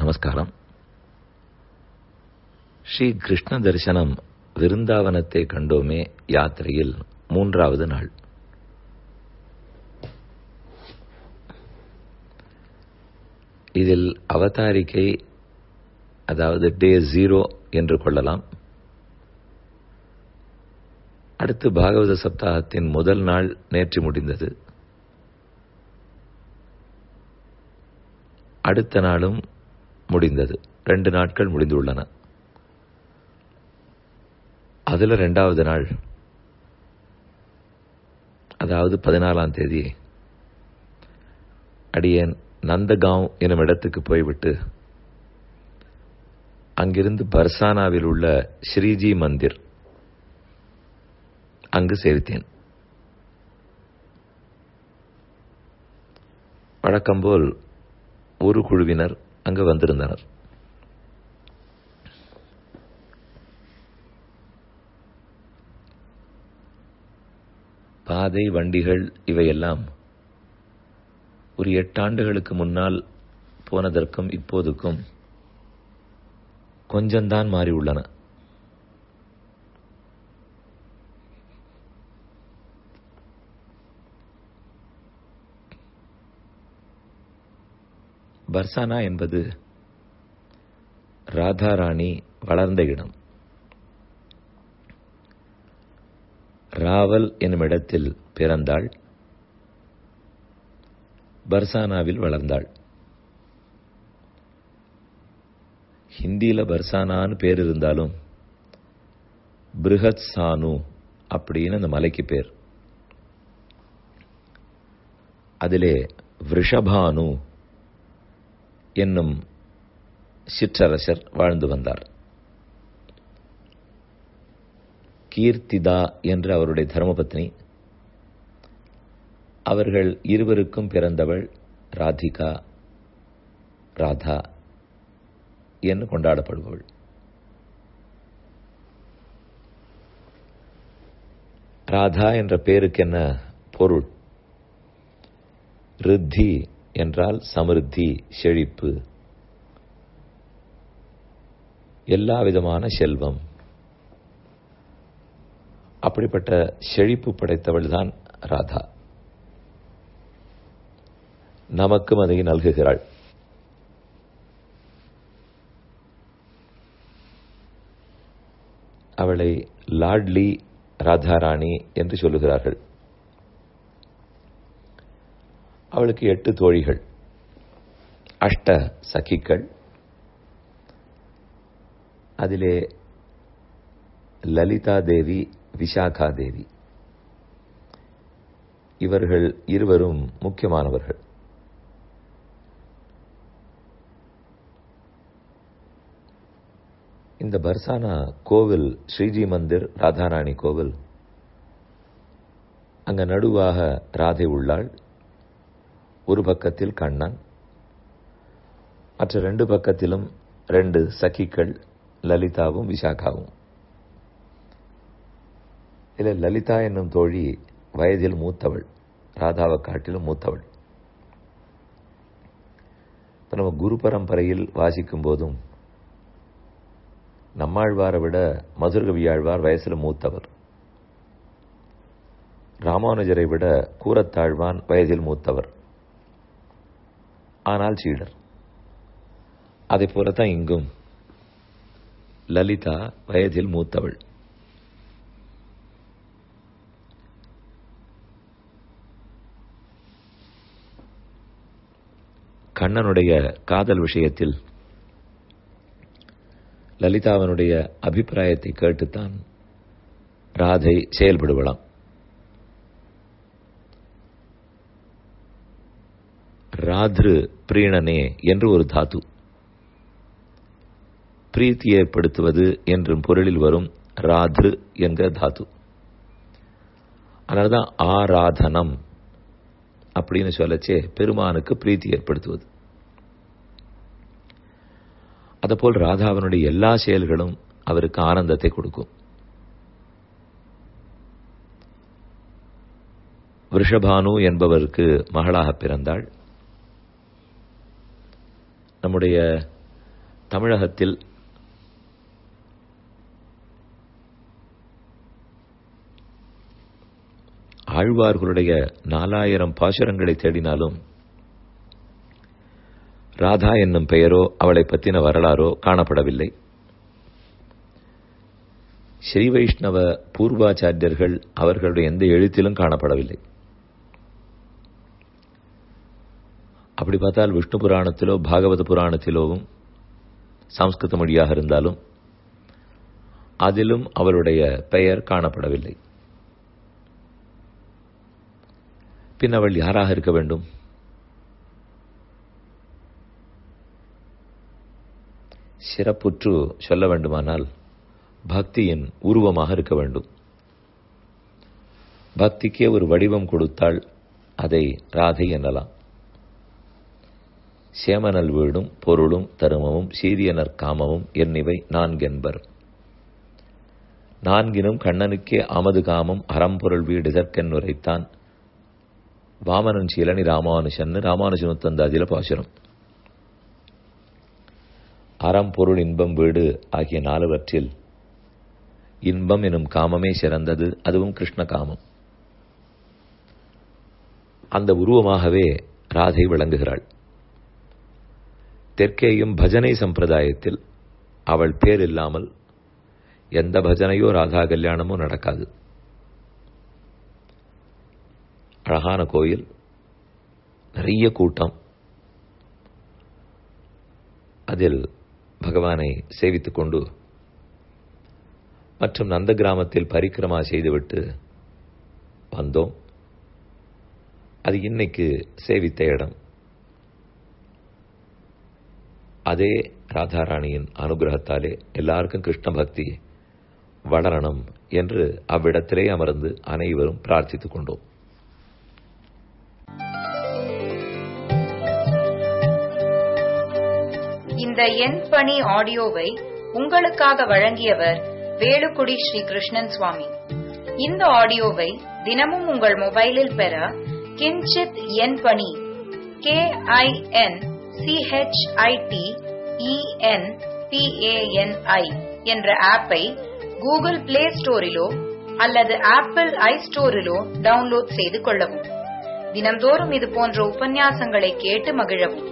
நமஸ்காரம் ஸ்ரீ கிருஷ்ண தரிசனம் விருந்தாவனத்தை கண்டோமே யாத்திரையில் மூன்றாவது நாள் இதில் அவதாரிக்கை அதாவது டே ஜீரோ என்று கொள்ளலாம் அடுத்து பாகவத சப்தாகத்தின் முதல் நாள் நேற்று முடிந்தது அடுத்த நாளும் முடிந்தது ரெண்டு நாட்கள் முடிந்துள்ளன அதுல ரெண்டாவது நாள் அதாவது பதினாலாம் தேதி அடியேன் நந்தகாவ் எனும் இடத்துக்கு போய்விட்டு அங்கிருந்து பர்சானாவில் உள்ள ஸ்ரீஜி மந்திர் அங்கு சேவித்தேன் வழக்கம்போல் ஒரு குழுவினர் அங்கு வந்திருந்தனர் பாதை வண்டிகள் இவையெல்லாம் ஒரு எட்டாண்டுகளுக்கு முன்னால் போனதற்கும் இப்போதுக்கும் கொஞ்சம்தான் மாறியுள்ளன பர்சானா என்பது ராதாராணி வளர்ந்த இடம் ராவல் என்னும் இடத்தில் பிறந்தாள் பர்சானாவில் வளர்ந்தாள் ஹிந்தியில பர்சானான்னு பேர் இருந்தாலும் பிருஹத் சானு அப்படின்னு அந்த மலைக்கு பேர் அதிலே விஷபானு என்னும் சிற்றரசர் வாழ்ந்து வந்தார் கீர்த்திதா என்று அவருடைய தர்மபத்னி அவர்கள் இருவருக்கும் பிறந்தவள் ராதிகா ராதா என்று கொண்டாடப்படுபவள் ராதா என்ற பேருக்கு என்ன பொருள் ரித்தி என்றால் சமிருத்தி செழிப்பு எல்லா விதமான செல்வம் அப்படிப்பட்ட செழிப்பு படைத்தவள் தான் ராதா நமக்கும் அதை நல்குகிறாள் அவளை லாட்லி ராதாராணி என்று சொல்லுகிறார்கள் அவளுக்கு எட்டு தோழிகள் அஷ்ட சகிக்கள் அதிலே லலிதா தேவி விசாகா தேவி இவர்கள் இருவரும் முக்கியமானவர்கள் இந்த பர்சானா கோவில் ஸ்ரீஜி மந்திர் ராதாராணி கோவில் அங்க நடுவாக ராதை உள்ளாள் ஒரு பக்கத்தில் கண்ணன் மற்ற ரெண்டு பக்கத்திலும் ரெண்டு சகிக்கள் லலிதாவும் விசாகாவும் இதில் லலிதா என்னும் தோழி வயதில் மூத்தவள் ராதாவை காட்டிலும் மூத்தவள் இப்போ நம்ம குரு பரம்பரையில் வாசிக்கும் போதும் நம்மாழ்வாரை விட மதுரகவியாழ்வார் வயசில் மூத்தவர் ராமானுஜரை விட கூரத்தாழ்வான் வயதில் மூத்தவர் ஆனால் சீடர் அதை போலத்தான் இங்கும் லலிதா வயதில் மூத்தவள் கண்ணனுடைய காதல் விஷயத்தில் லலிதாவனுடைய அபிப்பிராயத்தை கேட்டுத்தான் ராதை செயல்படுவலாம் ராத்ரு பிரீணனே என்று ஒரு தாத்து பிரீத்தி ஏற்படுத்துவது என்றும் பொருளில் வரும் ராத்ரு என்கிற தாத்து அதனால்தான் ஆராதனம் அப்படின்னு சொல்லச்சே பெருமானுக்கு பிரீத்தி ஏற்படுத்துவது அதபோல் ராதாவனுடைய எல்லா செயல்களும் அவருக்கு ஆனந்தத்தை கொடுக்கும் விஷபானு என்பவருக்கு மகளாக பிறந்தாள் நம்முடைய தமிழகத்தில் ஆழ்வார்களுடைய நாலாயிரம் பாசுரங்களை தேடினாலும் ராதா என்னும் பெயரோ அவளை பற்றின வரலாறோ காணப்படவில்லை ஸ்ரீ வைஷ்ணவ பூர்வாச்சாரியர்கள் அவர்களுடைய எந்த எழுத்திலும் காணப்படவில்லை அப்படி பார்த்தால் விஷ்ணு புராணத்திலோ பாகவத புராணத்திலோவும் சம்ஸ்கிருத மொழியாக இருந்தாலும் அதிலும் அவருடைய பெயர் காணப்படவில்லை பின் அவள் யாராக இருக்க வேண்டும் சிறப்புற்று சொல்ல வேண்டுமானால் பக்தியின் உருவமாக இருக்க வேண்டும் பக்திக்கே ஒரு வடிவம் கொடுத்தால் அதை ராதை எனலாம் சேமனல் வீடும் பொருளும் தருமமும் சீரியனர் காமமும் என்னிவை நான்கென்பர் நான்கினும் கண்ணனுக்கே அமது காமம் அறம்பொருள் வீடு இதற்கென் உரைத்தான் வாமனன் சீலனி ராமானுஷன் ராமானுஜனு தந்தாதில பாசுரம் அறம் பொருள் இன்பம் வீடு ஆகிய நாலுவற்றில் இன்பம் எனும் காமமே சிறந்தது அதுவும் கிருஷ்ண காமம் அந்த உருவமாகவே ராதை விளங்குகிறாள் தெற்கேயும் பஜனை சம்பிரதாயத்தில் அவள் பேர் இல்லாமல் எந்த பஜனையோ ராதா கல்யாணமோ நடக்காது அழகான கோயில் நிறைய கூட்டம் அதில் பகவானை சேவித்துக் கொண்டு மற்றும் நந்த கிராமத்தில் பரிக்கிரமா செய்துவிட்டு வந்தோம் அது இன்னைக்கு சேவித்த இடம் அதே ராதாராணியின் அனுகிரகத்தாலே எல்லாருக்கும் கிருஷ்ண பக்தி வளரணும் என்று அவ்விடத்திலே அமர்ந்து அனைவரும் பிரார்த்தித்துக் கொண்டோம் இந்த என் பணி ஆடியோவை உங்களுக்காக வழங்கியவர் வேலுக்குடி ஸ்ரீ கிருஷ்ணன் சுவாமி இந்த ஆடியோவை தினமும் உங்கள் மொபைலில் பெற கிஞ்சித் என் பணி கே ஐ என் சிஹெச்ஐடி இஎன் பிஏஎன்ஐ என்ற ஆப்பை கூகுள் பிளே ஸ்டோரிலோ அல்லது ஆப்பிள் ஐ ஸ்டோரிலோ டவுன்லோட் செய்து கொள்ளவும் தினம்தோறும் இது போன்ற உபன்யாசங்களை கேட்டு மகிழவும்